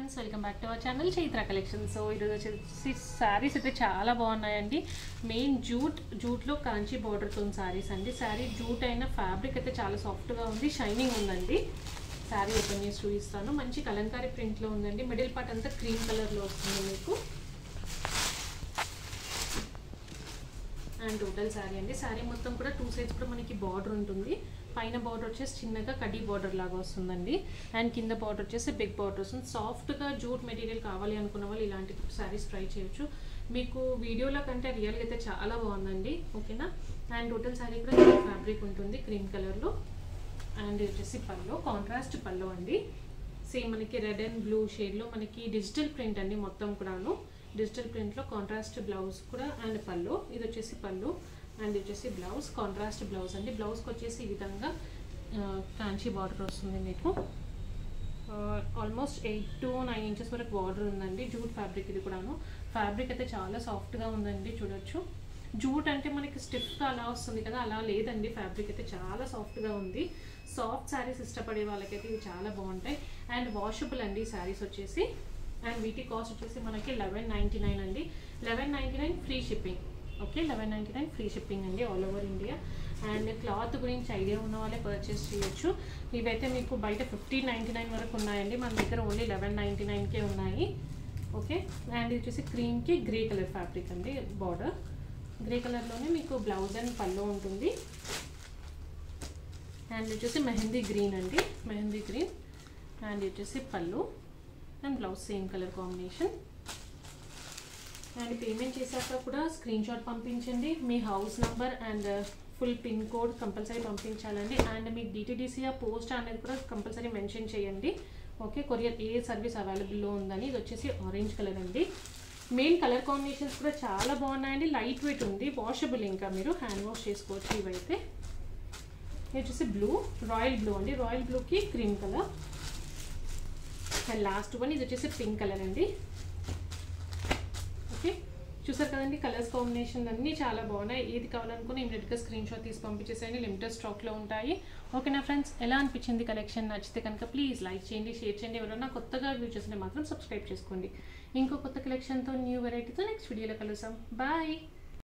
friends welcome back to our channel Chaitra collection so ఈరోజు వచ్చేసి శారీస్ అయితే చాలా బాగున్నాయండి మెయిన్ జూట్ జూట్లో కాంచి బార్డర్తో శారీస్ అండి శారీ జూట్ అయిన ఫ్యాబ్రిక్ అయితే చాలా సాఫ్ట్గా ఉంది షైనింగ్ ఉందండి శారీ ఓపెన్ చేసి చూపిస్తాను మంచి కలంకారీ ప్రింట్లో ఉందండి మిడిల్ పార్ట్ అంతా క్రీమ్ కలర్లో వస్తుంది మీకు అండ్ టోటల్ శారీ అండి శారీ మొత్తం కూడా టూ సైడ్స్ కూడా మనకి బార్డర్ ఉంటుంది పైన బార్డర్ వచ్చేసి చిన్నగా కడ్డీ బార్డర్ లాగా వస్తుందండి అండ్ కింద బార్డర్ వచ్చేసి బిగ్ బార్డర్ వస్తుంది సాఫ్ట్గా జూట్ మెటీరియల్ కావాలి అనుకున్న వాళ్ళు ఇలాంటి శారీస్ ట్రై చేయొచ్చు మీకు వీడియోలో కంటే రియల్గా అయితే చాలా బాగుందండి ఓకేనా అండ్ టోటల్ శారీ కూడా ఫ్యాబ్రిక్ ఉంటుంది క్రీమ్ కలర్లో అండ్ వచ్చేసి పళ్ళు కాంట్రాస్ట్ పళ్ళు అండి సేమ్ మనకి రెడ్ అండ్ బ్లూ షేడ్లో మనకి డిజిటల్ ప్రింట్ అండి మొత్తం కూడాను డిజిటల్ ప్రింట్లో కాంట్రాస్ట్ బ్లౌజ్ కూడా అండ్ పళ్ళు ఇది వచ్చేసి పళ్ళు అండ్ ఇది వచ్చేసి బ్లౌజ్ కాంట్రాస్ట్ బ్లౌజ్ అండి బ్లౌజ్కి వచ్చేసి ఈ విధంగా ఆ, కాంచీ బార్డర్ వస్తుంది మీకు almost eight to nine inches వరకు బార్డర్ ఉందండి జూట్ ఫ్యాబ్రిక్ ఇది కూడాను ఫ్యాబ్రిక్ అయితే చాలా సాఫ్ట్గా ఉందండి చూడొచ్చు జూట్ అంటే మనకి స్టిఫ్గా అలా వస్తుంది కదా అలా లేదండి ఫ్యాబ్రిక్ అయితే చాలా సాఫ్ట్గా ఉంది సాఫ్ట్ శారీస్ ఇష్టపడే వాళ్ళకైతే ఇవి చాలా బాగుంటాయి అండ్ వాషబుల్ అండి శారీస్ వచ్చేసి అండ్ వీటి కాస్ట్ వచ్చేసి మనకి లెవెన్ నైంటీ నైన్ అండి eleven ninety nine free shipping okay eleven ninety nine free shipping అండి all over India and cloth గురించి ఐడియా ఉన్న వాళ్ళే పర్చేస్ చేయొచ్చు ఇవైతే మీకు బయట ఫిఫ్టీన్ నైంటీ నైన్ వరకు ఉన్నాయండి మన దగ్గర ఓన్లీ లెవెన్ నైంటీ నైన్కే ఉన్నాయి ఓకే అండ్ ఇది వచ్చేసి క్రీమ్కి గ్రే కలర్ ఫ్యాబ్రిక్ అండి బార్డర్ గ్రే కలర్లోనే మీకు బ్లౌజ్ అండ్ పళ్ళు ఉంటుంది అండ్ ఇది వచ్చేసి మెహందీ గ్రీన్ అండి మెహందీ గ్రీన్ అండ్ ఇది వచ్చేసి పళ్ళు and blouse same colour combination and payment చేశాక కూడా స్క్రీన్ షాట్ పంపించండి మీ house number and full pin code compulsory పంపించాలండి అండ్ మీకు డిటీడీసీఆ పోస్ట్ అనేది కూడా కంపల్సరీ మెన్షన్ చేయండి ఓకే కొరియర్ ఏ సర్వీస్ అవైలబుల్లో ఉందని ఇది వచ్చేసి ఆరెంజ్ కలర్ అండి మెయిన్ కలర్ కాంబినేషన్స్ కూడా చాలా బాగున్నాయండి లైట్ వెయిట్ ఉంది వాషబుల్ ఇంకా మీరు హ్యాండ్ వాష్ చేసుకోవచ్చు ఇవైతే ఇది వచ్చేసి బ్లూ రాయల్ బ్లూ అండి రాయల్ బ్లూకి cream colour and last one ఇది వచ్చేసి పింక్ కలర్ అండి ఓకే చూసారు కదండి కలర్స్ కాంబినేషన్ అన్నీ చాలా బాగున్నాయి ఏది కావాలనుకుని ఇమీడియట్గా స్క్రీన్ షాట్ తీసి పంపించేసేయండి లిమిటెడ్ స్టాక్లో ఉంటాయి ఓకేనా ఫ్రెండ్స్ ఎలా అనిపించింది కలెక్షన్ నచ్చితే కనుక ప్లీజ్ లైక్ చేయండి షేర్ చేయండి ఎవరైనా కొత్తగా వ్యూ చేస్తుంటే మాత్రం సబ్స్క్రైబ్ చేసుకోండి ఇంకో కొత్త కలెక్షన్తో న్యూ వెరైటీతో నెక్స్ట్ వీడియోలో కలుసాం బాయ్